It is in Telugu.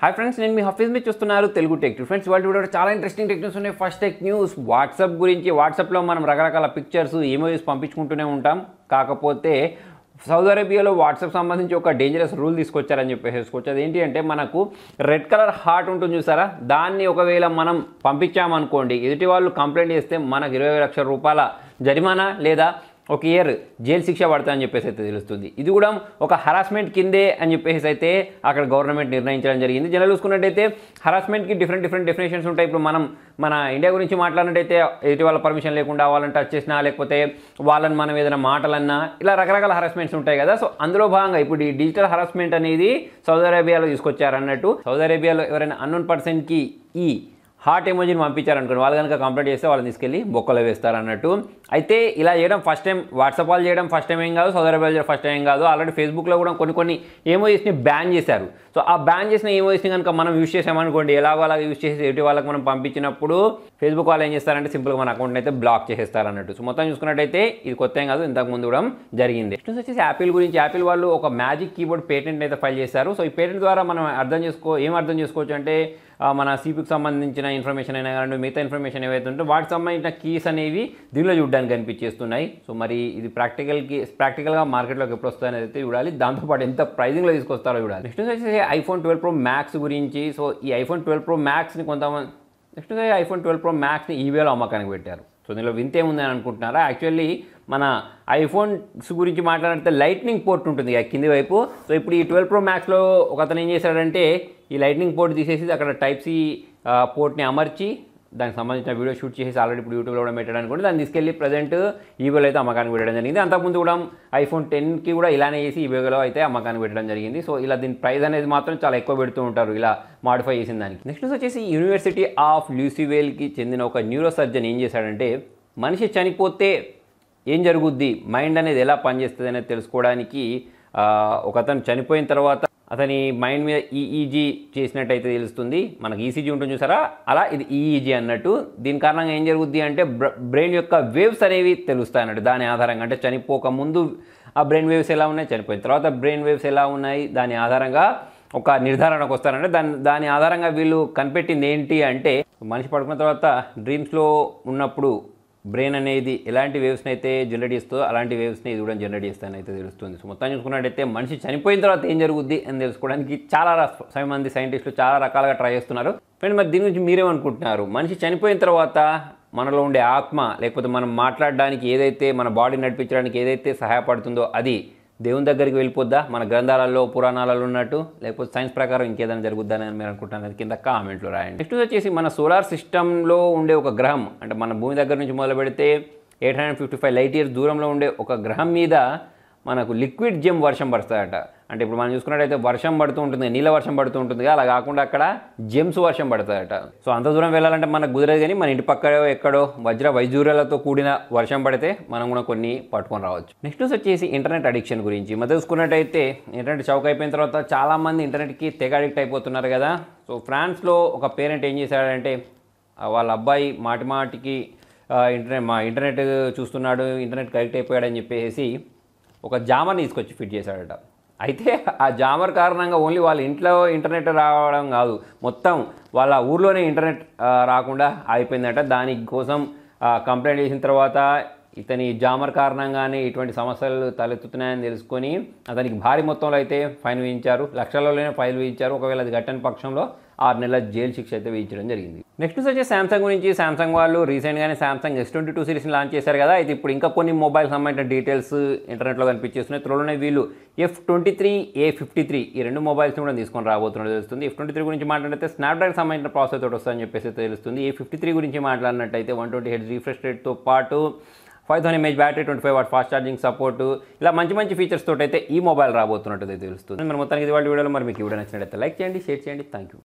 హాయ్ ఫ్రెండ్స్ నేను మీ హఫీజ్ మీద చూస్తున్నారు తెలుగు టెక్ ఫ్రెండ్స్ వాళ్ళు వీడియో చాలా ఇంట్రెస్టింగ్ టెక్ న్యూస్ ఉన్నాయి ఫస్ట్ టెక్ న్యూస్ వాట్సాప్ గురించి వాట్సాప్లో మనం రకరకాల పిక్చర్స్ ఈమోజీస్ పంపించుకుంటూనే ఉంటాం కాకపోతే సౌదీ అరేబియాలో వాట్సాప్ సంబంధించి ఒక డేంజరస్ రూల్ తీసుకొచ్చారని చెప్పేసి వేసుకోవచ్చు అదేంటి అంటే మనకు రెడ్ కలర్ హార్ట్ ఉంటుంది చూసారా దాన్ని ఒకవేళ మనం పంపించామనుకోండి ఎదుటి వాళ్ళు కంప్లైంట్ చేస్తే మనకు ఇరవై లక్షల రూపాయల జరిమానా లేదా ఒక ఇయర్ జైలు శిక్ష పడుతుందని చెప్పేసి అయితే తెలుస్తుంది ఇది కూడా ఒక హరాస్మెంట్ కిందే అని చెప్పేసి అయితే అక్కడ గవర్నమెంట్ నిర్ణయించడం జరిగింది జనరల్ చూసుకున్నట్టయితే హరాస్మెంట్కి డిఫరెంట్ డిఫరెంట్ డెఫినేషన్స్ ఉంటాయి ఇప్పుడు మనం మన ఇండియా గురించి మాట్లాడినట్టయితే ఎదుటి వాళ్ళ పర్మిషన్ లేకుండా వాళ్ళని టచ్ చేసినా లేకపోతే వాళ్ళని మనం ఏదైనా మాటలన్నా ఇలా రకరకాల హరాస్మెంట్స్ ఉంటాయి కదా సో అందులో భాగంగా ఇప్పుడు ఈ డిజిటల్ హరాస్మెంట్ అనేది సౌదీ అరేబియాలో తీసుకొచ్చారు అన్నట్టు సౌదీ అరేబియాలో ఎవరైనా అన్నోన్ పర్సన్కి ఈ హార్ట్ ఎమోజీని పంపించారనుకోండి వాళ్ళు కనుక కంప్లైంట్ చేస్తే వాళ్ళని తీసుకెళ్ళి బొక్కలో వేస్తారు అన్నట్టు అయితే ఇలా చేయడం ఫస్ట్ టైం వాట్సాప్ వాళ్ళు చేయడం ఫస్ట్ టైం ఏం కాదు సౌదీ అరేబియా చేయడం ఫస్ట్ టైం ఏం కాదు ఆల్రెడీ ఫేస్బుక్లో కూడా కొన్ని కొన్ని ఏమోజీస్ని బ్యాన్ చేశారు సో ఆ బ్యాన్ చేసిన ఏమోజీస్ని కనుక మనం యూస్ చేసామనుకోండి ఎలాగో అలాగ యూస్ చేసి ఎటు వాళ్ళకి మనం పంపించినప్పుడు ఫేస్బుక్ వాళ్ళు ఏం చేస్తారంటే సింపుల్గా మన అకౌంట్ని అయితే బ్లాక్ చేసేస్తారు అన్నట్టు సో మొత్తం చూసుకున్నట్టయితే ఇది కొత్త ఏం కాదు ఇంతకు ముందు కూడా జరిగింది నెక్స్ట్ వచ్చేసి యాపిల్ గురించి యాపిల్ వాళ్ళు ఒక మ్యాజిక్ కీబోర్డ్ పేటెంట్ అయితే ఫైల్ చేశారు సో ఈ పేటెంట్ ద్వారా మనం అర్థం చేసుకో ఏం అర్థం చేసుకోవచ్చు అంటే ఆ, మన సిపికి సంబంధించిన ఇన్ఫర్మేషన్ అయినా కానీ మిగతా ఇన్ఫర్మేషన్ ఏవైతే ఉంటే వాటికి సంబంధించిన కీస్ అనేవి దీనిలో చూడడానికి కనిపించేస్తున్నాయి సో మరి ఇది ప్రాక్టికల్కి ప్రాక్టికల్గా మార్కెట్లోకి ఎప్పుడు వస్తుందని అయితే చూడాలి దాంతోపాటు ఎంత ప్రైజింగ్లో తీసుకొస్తారో చూడాలి నెక్స్ట్ వచ్చేసి ఐఫోన్ ట్వెల్వ్ ప్రో మ్యాక్స్ గురించి సో ఈ ఐఫోన్ ట్వెల్వ్ ప్రో మ్యాక్స్ని కొంతమంది నెక్స్ట్ ఐఫోన్ ట్వెల్వ్ ప్రో మ్యాక్స్ని ఈవేలో అమ్మకానికి పెట్టారు సో దీనిలో వింత ఏముంది అని అనుకుంటున్నారా యాక్చువల్లీ మన ఐఫోన్స్ గురించి మాట్లాడితే లైట్నింగ్ పోర్ట్ ఉంటుంది ఆ కింది వైపు సో ఇప్పుడు ఈ ట్వెల్వ్ ప్రో మ్యాక్స్లో ఒక అతను ఏం చేశాడంటే ఈ లైట్నింగ్ పోర్ట్ తీసేసి అక్కడ టైప్ సి పోర్ట్ని అమర్చి దానికి సంబంధించిన వీడియో షూట్ చేసి ఆల్రెడీ ఇప్పుడు యూట్యూబ్లో కూడా పెట్టడానికి కూడా దాన్ని తీసుకెళ్ళి ప్రజెంట్ ఈవేలో అయితే అమ్మకానికి పెట్టడం జరిగింది అంతకుముందు కూడా ఐఫోన్ టెన్కి కూడా ఇలానే చేసి ఈవేలో అయితే అమ్మకానికి పెట్టడం జరిగింది సో ఇలా దీని ప్రైస్ అనేది మాత్రం చాలా ఎక్కువ పెడుతూ ఉంటారు ఇలా మాడిఫై చేసిన దానికి నెక్స్ట్ వచ్చేసి యూనివర్సిటీ ఆఫ్ లూసివేల్కి చెందిన ఒక న్యూరో సర్జన్ ఏం చేశాడంటే మనిషి చనిపోతే ఏం జరుగుద్ది మైండ్ అనేది ఎలా పనిచేస్తుంది అనేది తెలుసుకోవడానికి ఆ, ఒక అతను చనిపోయిన తర్వాత అతని మైండ్ మీద ఈఈజీ చేసినట్టయితే తెలుస్తుంది మనకి ఈసీజీ ఉంటుంది చూసారా అలా ఇది ఈఈజీ అన్నట్టు దీని కారణంగా ఏం జరుగుద్ది అంటే బ్రెయిన్ యొక్క వేవ్స్ అనేవి తెలుస్తాయి అన్నట్టు దాని ఆధారంగా అంటే చనిపోక ముందు ఆ బ్రెయిన్ వేవ్స్ ఎలా ఉన్నాయి చనిపోయిన తర్వాత బ్రెయిన్ వేవ్స్ ఎలా ఉన్నాయి దాని ఆధారంగా ఒక నిర్ధారణకు వస్తారంటే దాని దాని ఆధారంగా వీళ్ళు కనిపెట్టింది ఏంటి అంటే మనిషి పడుకున్న తర్వాత డ్రీమ్స్లో ఉన్నప్పుడు బ్రెయిన్ అనేది ఎలాంటి వేవ్స్ని అయితే జనరేట్ చేస్తుందో అలాంటి వేవ్స్ని ఇది కూడా జనరేట్ చేస్తానని అయితే తెలుస్తుంది సో మొత్తం చూసుకున్నట్టయితే మనిషి చనిపోయిన తర్వాత ఏం జరుగుద్ది అని తెలుసుకోవడానికి చాలా ర- మంది సైంటిస్టులు చాలా రకాలుగా ట్రై చేస్తున్నారు ఫ్రెండ్ మరి దీని గురించి మీరేమనుకుంటున్నారు మనిషి చనిపోయిన తర్వాత మనలో ఉండే ఆత్మ లేకపోతే మనం మాట్లాడడానికి ఏదైతే మన బాడీ నడిపించడానికి ఏదైతే సహాయపడుతుందో అది దేవుని దగ్గరికి వెళ్ళిపోద్దా మన గ్రంథాలలో పురాణాలలో ఉన్నట్టు లేకపోతే సైన్స్ ప్రకారం ఇంకేదైనా జరుగుద్దా అని మీరు అనుకుంటున్నారు కింద కామెంట్లో రాయండి నెక్స్ట్ వచ్చేసి మన సోలార్ సిస్టంలో ఉండే ఒక గ్రహం అంటే మన భూమి దగ్గర నుంచి మొదలు పెడితే eight hundred fifty five light years దూరంలో ఉండే ఒక గ్రహం మీద మనకు లిక్విడ్ జెమ్ వర్షం పడుతుందట అంటే ఇప్పుడు మనం చూసుకున్నట్టయితే వర్షం పడుతూ ఉంటుంది నీళ్ళ వర్షం పడుతూ ఉంటుంది అలా కాకుండా అక్కడ జెమ్స్ వర్షం పడుతుందట సో అంత దూరం వెళ్ళాలంటే మనకు కుదరదు కానీ మన ఇంటి పక్కడో ఎక్కడో వజ్ర వైజూర్యాలతో కూడిన వర్షం పడితే మనం కూడా కొన్ని పట్టుకొని రావచ్చు నెక్స్ట్ న్యూస్ వచ్చేసి ఇంటర్నెట్ అడిక్షన్ గురించి మరి చూసుకున్నట్టయితే ఇంటర్నెట్ చౌక అయిపోయిన తర్వాత చాలామంది ఇంటర్నెట్కి తెగ అడిక్ట్ అయిపోతున్నారు కదా సో ఫ్రాన్స్లో ఒక పేరెంట్ ఏం చేశాడంటే ఆ వాళ్ళ అబ్బాయి మాటి మాటికి ఆ, ఇంటర్నెట్ మా ఇంటర్నెట్ చూస్తున్నాడు ఇంటర్నెట్ కనెక్ట్ అయిపోయాడని చెప్పేసి ఒక జామర్ని తీసుకొచ్చి ఫిట్ చేశాడట అయితే ఆ జామర్ కారణంగా ఓన్లీ వాళ్ళ ఇంట్లో ఇంటర్నెట్ రావడం కాదు మొత్తం వాళ్ళ ఊర్లోనే ఇంటర్నెట్ ఆ, రాకుండా అయిపోయిందట దానికోసం కంప్లైంట్ చేసిన తర్వాత ఇతని జామర్ కారణంగానే ఇటువంటి సమస్యలు తలెత్తుతున్నాయని తెలుసుకొని అతనికి భారీ మొత్తంలో అయితే ఫైన్ విధించారు లక్షలలోనే ఫైన్ విధించారు ఒకవేళ అది కట్టని పక్షంలో ఆరు నెలల జైలు శిక్ష అయితే విధించడం జరిగింది నెక్స్ట్ వచ్చే శాంసంగ్ గురించి శాంసంగ్ వాళ్ళు రీసెంట్గానే శాంసంగ్ ఎస్ ట్వంటీ టూ సిరీస్ని లాంచ్ చేశారు కదా అయితే ఇప్పుడు ఇంకా కొన్ని మొబైల్ సంబంధించిన డీటెయిల్స్ ఇంటర్నెట్లో కనిపించేస్తున్నాయి త్వరలోనే వీళ్ళు F twenty three A fifty three ఈ రెండు మొబైల్స్ని కూడా తీసుకొని రాబోతున్నట్టు తెలుస్తుంది ఎఫ్ ట్వంటీ త్రీ గురించి మాట్లాడితే స్నాప్డ్రాగన్ సంబంధించిన ప్రాసెస్ తోటి వస్తుందని చెప్పేసి అయితే తెలుస్తుంది ఏ ఫిఫ్టీ త్రీ గురించి మాట్లాడినట్టయితే వన్ ట్వంటీ హెడ్ రీఫ్రెష్ రేట్తో పాటు five thousand mAh battery twenty five watt fast charging support ఇలా మంచి మంచి ఫీచర్స్ తోటి అయితే ఈ మొబైల్ రాబోతున్నట్టు అయితే తెలుస్తుంది మరి మొత్తానికి ఇది వాళ్ళ వీడియోలో మరి మీకు ఈ వీడియో నచ్చినట్లయితే లైక్ చేయండి షేర్ చేయండి థ్యాంక్ యూ